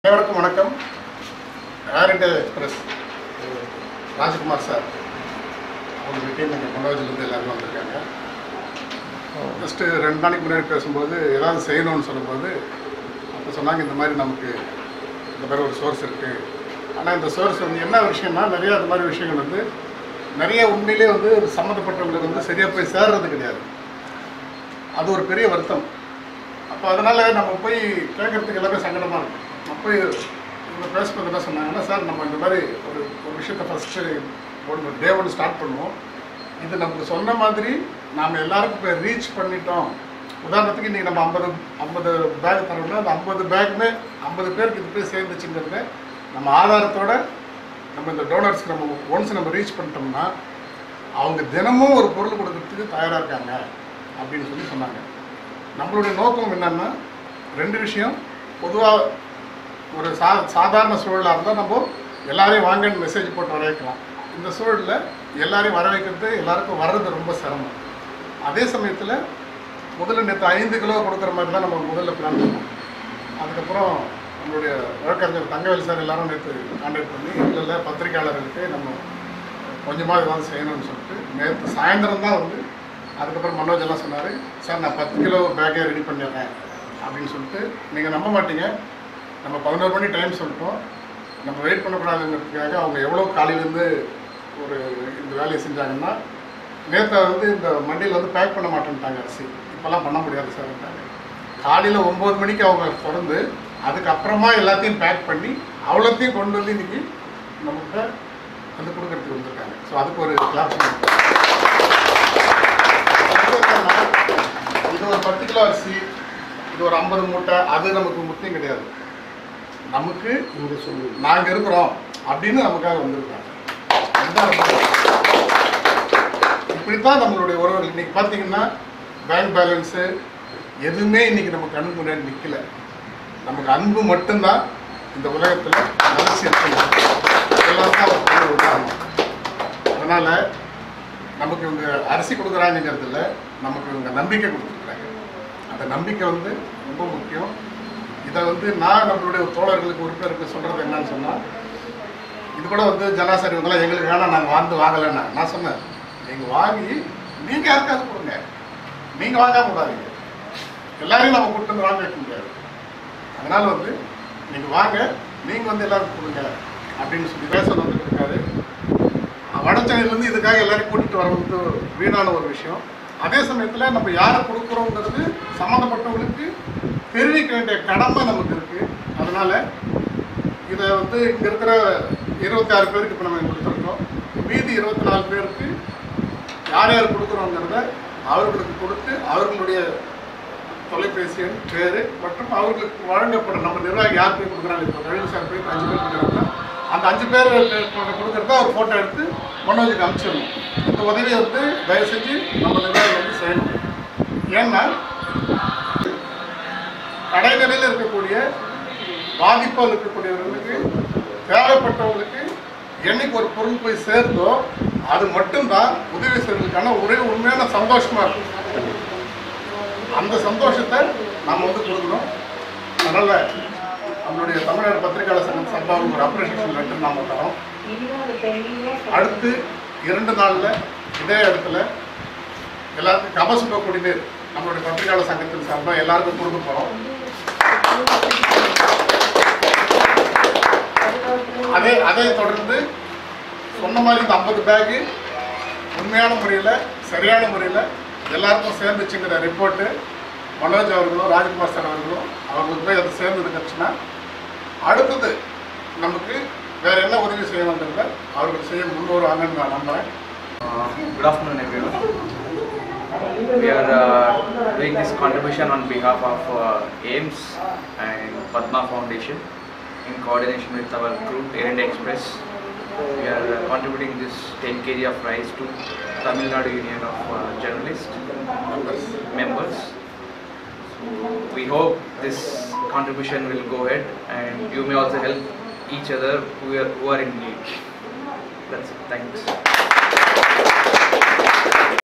அனைவருக்கும் வணக்கம் Air India Express Rajkumar sir அவங்க டீம் இங்கே மனோஜிலேருந்து எல்லாரும் வந்திருக்காங்க ஃபஸ்ட்டு ரெண்டு நாளைக்கு முன்னாடி பேசும்போது ஏதாவது செய்யணும்னு சொல்லும்போது அப்போ சொன்னாங்க இந்த மாதிரி நமக்கு இந்த மாதிரி ஒரு சோர்ஸ் இருக்குது ஆனால் இந்த சோர்ஸ் வந்து என்ன விஷயம்னா நிறைய அந்த மாதிரி விஷயங்கள் வந்து நிறைய உண்மையிலே வந்து சம்மந்தப்பட்டவங்களுக்கு வந்து சரியாக போய் சேர்றது கிடையாது அது ஒரு பெரிய வருத்தம் அப்போ அதனால் நம்ம போய் கேட்குறதுக்கு எல்லாமே சங்கடமாக இருக்கும் நான் போய் இவங்க பேசும்போது என்ன சொன்னாங்கன்னா சார் நம்ம இந்த மாதிரி ஒரு ஒரு விஷயத்தை ஃபஸ்ட்டு ஒன்று டே ஒன்று ஸ்டார்ட் பண்ணுவோம் இது நமக்கு சொன்ன மாதிரி நாம் எல்லாருக்கும் போய் ரீச் பண்ணிட்டோம் உதாரணத்துக்கு இன்றைக்கி நம்ம ஐம்பது ஐம்பது பேக் தரோம்னா அந்த ஐம்பது பேக்குமே ஐம்பது பேருக்கு இது போய் சேர்ந்துச்சுங்கிறத நம்ம ஆதாரத்தோட நம்ம இந்த டோனர்ஸ்க்கு நம்ம ஒன்ஸ் நம்ம ரீச் பண்ணிட்டோம்னா அவங்க தினமும் ஒரு பொருள் கொடுக்கறதுக்கு தயாராக இருக்காங்க அப்படின்னு சொல்லி சொன்னாங்க நம்மளுடைய நோக்கம் என்னன்னா ரெண்டு விஷயம் பொதுவாக ஒரு சா சாதாரண சூழலாக இருந்தால் நம்ம எல்லாரையும் வாங்கன்னு மெசேஜ் போட்டு வர வைக்கலாம் இந்த சூழலில் எல்லாரையும் வர வைக்கிறது எல்லாருக்கும் வர்றது ரொம்ப சிரமம் அதே சமயத்தில் முதல்ல நேற்று ஐந்து கிலோ கொடுக்குற மாதிரி தான் நம்ம முதல்ல பிளான் பண்ணோம் அதுக்கப்புறம் நம்மளுடைய வழக்கறிஞர் தங்கவேல் சார் எல்லாரும் நேற்று கான்டாக்ட் பண்ணி இல்லை இல்லை பத்திரிக்கையாளர்களுக்கு நம்ம கொஞ்சமாக ஏதாவது செய்யணும்னு சொல்லிட்டு நேற்று சாயந்தரம் தான் வந்து அதுக்கப்புறம் மனோஜ் எல்லாம் சொன்னார் சார் நான் பத்து கிலோ பேக்கே ரெடி பண்ணிடுறேன் அப்படின்னு சொல்லிட்டு நீங்கள் நம்ப மாட்டீங்க நம்ம பதினோரு மணி டைம் சொல்லிட்டோம் நம்ம வெயிட் பண்ணக்கூடாதுங்கிறதுக்காக அவங்க எவ்வளோ காலையிலேருந்து ஒரு இந்த வேலையை செஞ்சாங்கன்னா நேற்று வந்து இந்த மண்டியில் வந்து பேக் பண்ண மாட்டேன்ட்டாங்க அரிசி இப்போல்லாம் பண்ண முடியாது சார்ட்டாங்க காலையில் ஒம்பது மணிக்கு அவங்க திறந்து அதுக்கப்புறமா எல்லாத்தையும் பேக் பண்ணி அவ்வளோத்தையும் கொண்டு வந்து இன்னைக்கு நம்மகிட்ட வந்து கொடுக்கறதுக்கு வந்திருக்காங்க ஸோ அதுக்கு ஒரு கிளாஸ் இது ஒரு பத்து கிலோ அரிசி இது ஒரு ஐம்பது மூட்டை அது நமக்கு முக்கியம் கிடையாது நமக்கு இங்கே சொல்லு நாங்கள் இருக்கிறோம் அப்படின்னு நமக்காக வந்திருக்காங்க அதுதான் ரொம்ப இப்படித்தான் நம்மளுடைய உறவுகள் இன்னைக்கு பார்த்தீங்கன்னா பேங்க் பேலன்ஸு எதுவுமே இன்னைக்கு நம்ம கண்ணு முன்னாடி நிற்கல நமக்கு அன்பு மட்டும்தான் இந்த உலகத்தில் வளர்ச்சி இருக்கு எல்லாம் தான் ஒரு பெரிய உதாரணம் அதனால் நமக்கு இவங்க அரிசி கொடுக்குறாங்கிறது இல்லை நமக்கு இவங்க நம்பிக்கை கொடுத்துருக்குறாங்க அந்த நம்பிக்கை வந்து ரொம்ப முக்கியம் இதை வந்து நான் நம்மளுடைய தோழர்களுக்கு உறுப்பினருக்கு சொல்கிறது என்னன்னு சொன்னால் இது கூட வந்து ஜனாசரி இவங்கெல்லாம் எங்களுக்கு வேணாம் நாங்கள் வாழ்ந்து வாங்கலைன்னா நான் சொன்னேன் நீங்கள் வாங்கி நீங்கள் யாருக்காவது கொடுங்க நீங்கள் வாங்காம விடாதீங்க எல்லாரையும் நம்ம கூட்டு வந்து வாங்க வைக்க முடியாது அதனால் வந்து நீங்கள் வாங்க நீங்கள் வந்து எல்லாருக்கும் கொடுங்க அப்படின்னு சொல்லி பேச வந்துட்டு இருக்காரு வடச்சென்னையிலேருந்து இதுக்காக எல்லாரையும் கூட்டிகிட்டு வர வந்து வீணான ஒரு விஷயம் அதே சமயத்தில் நம்ம யாரை கொடுக்குறோங்கிறது சம்மந்தப்பட்டவங்களுக்கு தெரிவிக்க வேண்டிய கடமை நமக்கு இருக்குது அதனால் இதை வந்து இங்கே இருக்கிற இருபத்தி ஆறு பேருக்கு இப்போ நம்ம கொடுத்துருக்கோம் மீதி இருபத்தி நாலு பேருக்கு யார் யார் கொடுக்குறோங்கிறத அவர்களுக்கு கொடுத்து அவர்களுடைய தொலைபேசி எண் பேர் மற்றும் அவர்களுக்கு வழங்கப்படும் நம்ம நிர்வாகி யார் போய் கொடுக்குறாங்க இப்போ ரயில் சார் போய் அஞ்சு பேர் கொடுக்குறாங்க அந்த அஞ்சு பேர் கொடுக்குறத ஒரு ஃபோட்டோ எடுத்து மனோஜுக்கு அனுப்பிச்சிடணும் இந்த உதவியை வந்து தயவு செஞ்சு நம்ம நிர்வாகி வந்து செய்யணும் ஏன்னா கடைநிலையில் இருக்கக்கூடிய பாதிப்பால் இருக்கக்கூடியவர்களுக்கு தேவைப்பட்டவங்களுக்கு என்னைக்கு ஒரு பொருள் போய் சேர்ந்தோ அது மட்டும்தான் உதவி செய்வதற்கான ஒரே உண்மையான சந்தோஷமா இருக்கும் அந்த சந்தோஷத்தை நாம் வந்து கொடுக்கணும் அதனால் நம்மளுடைய தமிழ்நாடு பத்திரிகையாளர் சங்கம் சார்பாக ஒரு அப்ரிஷியேஷன் லெட்டர் நாம் தரோம் அடுத்து இரண்டு நாளில் இதே இடத்துல எல்லாருக்கும் கபசுப குடிநீர் நம்மளுடைய பத்திரிகையாளர் சங்கத்தின் சார்பாக எல்லாருக்கும் கொடுக்க போகிறோம் அதே அதை தொடர்ந்து சொன்ன மாதிரி இந்த ஐம்பது பேக்கு உண்மையான முறையில் சரியான முறையில் எல்லாருக்கும் சேர்ந்துச்சுங்கிற ரிப்போர்ட்டு மனோஜ் அவர்களும் ராஜ்குமார் சார் அவர்களும் அவங்களுக்கு போய் அது சேர்ந்தது கிடச்சுன்னா அடுத்தது நமக்கு வேற என்ன உதவி செய்யணுன்றத அவர்கள் செய்ய முன்வருவாங்கன்னு நான் நம்புறேன் Uh, Good afternoon, everyone. We are uh, doing this contribution on behalf of uh, AIMS and Padma Foundation in coordination with our group Air India Express. We are uh, contributing this 10 kg of rice to Tamil Nadu Union of uh, Journalists members. So we hope this contribution will go ahead and you may also help each other who are, who are in need. That's it. Thanks.